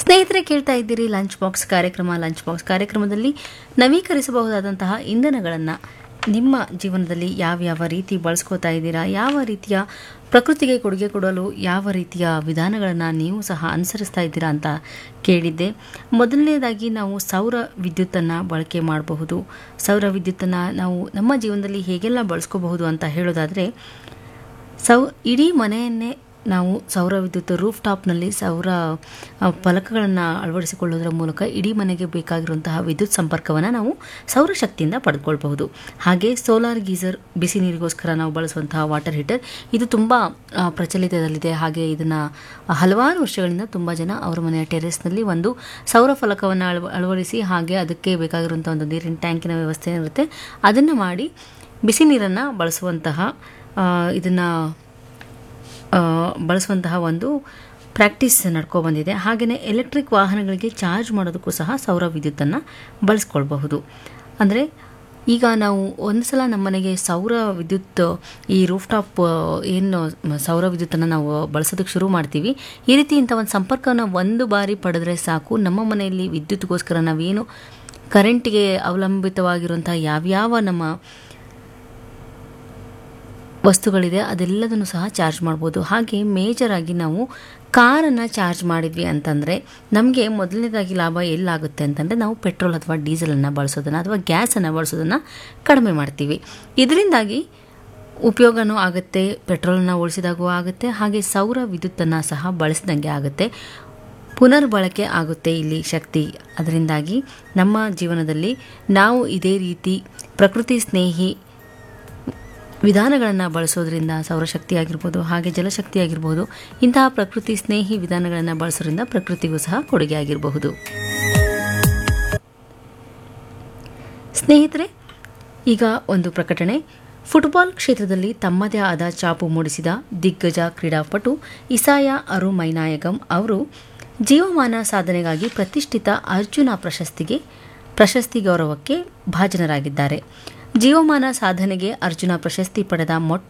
ಸ್ನೇಹಿತರೆ ಕೇಳ್ತಾ ಇದ್ದೀರಿ ಲಂಚ್ ಬಾಕ್ಸ್ ಕಾರ್ಯಕ್ರಮ ಲಂಚ್ ಬಾಕ್ಸ್ ಕಾರ್ಯಕ್ರಮದಲ್ಲಿ ನವೀಕರಿಸಬಹುದಾದಂತಹ ಇಂಧನಗಳನ್ನು ನಿಮ್ಮ ಜೀವನದಲ್ಲಿ ಯಾವ್ಯಾವ ರೀತಿ ಬಳಸ್ಕೋತಾ ಇದ್ದೀರಾ ಯಾವ ರೀತಿಯ ಪ್ರಕೃತಿಗೆ ಕೊಡುಗೆ ಕೊಡಲು ಯಾವ ರೀತಿಯ ವಿಧಾನಗಳನ್ನು ನೀವು ಸಹ ಅನುಸರಿಸ್ತಾ ಇದ್ದೀರಾ ಅಂತ ಕೇಳಿದ್ದೆ ಮೊದಲನೇದಾಗಿ ನಾವು ಸೌರ ವಿದ್ಯುತ್ತನ್ನು ಬಳಕೆ ಮಾಡಬಹುದು ಸೌರ ವಿದ್ಯುತ್ತನ್ನು ನಾವು ನಮ್ಮ ಜೀವನದಲ್ಲಿ ಹೇಗೆಲ್ಲ ಬಳಸ್ಕೋಬಹುದು ಅಂತ ಹೇಳೋದಾದರೆ ಸೌ ಇಡೀ ಮನೆಯನ್ನೇ ನಾವು ಸೌರ ವಿದ್ಯುತ್ ರೂಫ್ ಟಾಪ್ನಲ್ಲಿ ಸೌರ ಫಲಕಗಳನ್ನು ಅಳವಡಿಸಿಕೊಳ್ಳೋದ್ರ ಮೂಲಕ ಇಡೀ ಮನೆಗೆ ಬೇಕಾಗಿರುವಂತಹ ವಿದ್ಯುತ್ ಸಂಪರ್ಕವನ್ನು ನಾವು ಸೌರಶಕ್ತಿಯಿಂದ ಪಡೆದುಕೊಳ್ಬಹುದು ಹಾಗೆ ಸೋಲಾರ್ ಗೀಸರ್ ಬಿಸಿ ನೀರಿಗೋಸ್ಕರ ನಾವು ಬಳಸುವಂತಹ ವಾಟರ್ ಹೀಟರ್ ಇದು ತುಂಬ ಆ, ಪ್ರಚಲಿತದಲ್ಲಿದೆ ಹಾಗೆ ಇದನ್ನು ಹಲವಾರು ವರ್ಷಗಳಿಂದ ತುಂಬ ಜನ ಅವರ ಮನೆಯ ಟೆರೆಸ್ನಲ್ಲಿ ಒಂದು ಸೌರ ಫಲಕವನ್ನು ಅಳವ ಅಳವಡಿಸಿ ಹಾಗೆ ಅದಕ್ಕೆ ಬೇಕಾಗಿರುವಂಥ ಒಂದು ನೀರಿನ ಟ್ಯಾಂಕಿನ ವ್ಯವಸ್ಥೆ ಇರುತ್ತೆ ಅದನ್ನು ಮಾಡಿ ಬಿಸಿ ನೀರನ್ನು ಬಳಸುವಂತಹ ಇದನ್ನು ಬಳಸುವಂತಹ ಒಂದು ಪ್ರಾಕ್ಟೀಸ್ ನಡ್ಕೊ ಬಂದಿದೆ ಹಾಗೆಯೇ ಎಲೆಕ್ಟ್ರಿಕ್ ವಾಹನಗಳಿಗೆ ಚಾರ್ಜ್ ಮಾಡೋದಕ್ಕೂ ಸಹ ಸೌರ ವಿದ್ಯುತ್ತನ್ನು ಬಳಸ್ಕೊಳ್ಬಹುದು ಅಂದರೆ ಈಗ ನಾವು ಒಂದು ಸಲ ನಮ್ಮ ಮನೆಗೆ ಸೌರ ವಿದ್ಯುತ್ ಈ ರೂಫ್ ಟಾಪ್ ಏನು ಸೌರ ವಿದ್ಯುತ್ತನ್ನು ನಾವು ಬಳಸೋದಕ್ಕೆ ಶುರು ಮಾಡ್ತೀವಿ ಈ ರೀತಿ ಇಂಥ ಒಂದು ಸಂಪರ್ಕವನ್ನು ಒಂದು ಬಾರಿ ಪಡೆದ್ರೆ ಸಾಕು ನಮ್ಮ ಮನೆಯಲ್ಲಿ ವಿದ್ಯುತ್ಗೋಸ್ಕರ ನಾವೇನು ಕರೆಂಟಿಗೆ ಅವಲಂಬಿತವಾಗಿರುವಂಥ ಯಾವ್ಯಾವ ನಮ್ಮ ವಸ್ತುಗಳಿದೆ ಅದೆಲ್ಲದನ್ನು ಸಹ ಚಾರ್ಜ್ ಮಾಡ್ಬೋದು ಹಾಗೆ ಮೇಜರ್ ಆಗಿ ನಾವು ಕಾರನ್ನು ಚಾರ್ಜ್ ಮಾಡಿದ್ವಿ ಅಂತಂದರೆ ನಮಗೆ ಮೊದಲನೇದಾಗಿ ಲಾಭ ಎಲ್ಲಾಗುತ್ತೆ ಅಂತಂದರೆ ನಾವು ಪೆಟ್ರೋಲ್ ಅಥವಾ ಡೀಸೆಲನ್ನು ಬಳಸೋದನ್ನು ಅಥವಾ ಗ್ಯಾಸನ್ನು ಬಳಸೋದನ್ನು ಕಡಿಮೆ ಮಾಡ್ತೀವಿ ಇದರಿಂದಾಗಿ ಉಪಯೋಗನೂ ಆಗುತ್ತೆ ಪೆಟ್ರೋಲನ್ನು ಉಳಿಸಿದಾಗೂ ಆಗುತ್ತೆ ಹಾಗೆ ಸೌರ ವಿದ್ಯುತ್ತನ್ನು ಸಹ ಬಳಸಿದಂಗೆ ಆಗುತ್ತೆ ಪುನರ್ಬಳಕೆ ಆಗುತ್ತೆ ಇಲ್ಲಿ ಶಕ್ತಿ ಅದರಿಂದಾಗಿ ನಮ್ಮ ಜೀವನದಲ್ಲಿ ನಾವು ಇದೇ ರೀತಿ ಪ್ರಕೃತಿ ಸ್ನೇಹಿ ವಿಧಾನಗಳನ್ನು ಬಳಸೋದ್ರಿಂದ ಸೌರಶಕ್ತಿ ಆಗಿರ್ಬೋದು ಹಾಗೆ ಜಲಶಕ್ತಿ ಆಗಿರ್ಬೋದು ಇಂತಹ ಪ್ರಕೃತಿ ಸ್ನೇಹಿ ವಿಧಾನಗಳನ್ನು ಬಳಸೋದ್ರಿಂದ ಪ್ರಕೃತಿಗೂ ಸಹ ಕೊಡುಗೆ ಆಗಿರಬಹುದು ಸ್ನೇಹಿತರೆ ಈಗ ಒಂದು ಪ್ರಕಟಣೆ ಫುಟ್ಬಾಲ್ ಕ್ಷೇತ್ರದಲ್ಲಿ ತಮ್ಮದೇ ಆದ ಚಾಪು ಮೂಡಿಸಿದ ದಿಗ್ಗಜ ಕ್ರೀಡಾಪಟು ಇಸಾಯ ಅರು ಮೈನಾಯಗಂ ಅವರು ಜೀವಮಾನ ಸಾಧನೆಗಾಗಿ ಪ್ರತಿಷ್ಠಿತ ಅರ್ಜುನ ಪ್ರಶಸ್ತಿಗೆ ಪ್ರಶಸ್ತಿ ಗೌರವಕ್ಕೆ ಭಾಜನರಾಗಿದ್ದಾರೆ ಜೀವಮಾನ ಸಾಧನೆಗೆ ಅರ್ಜುನ ಪ್ರಶಸ್ತಿ ಪಡೆದ ಮೊಟ್ಟ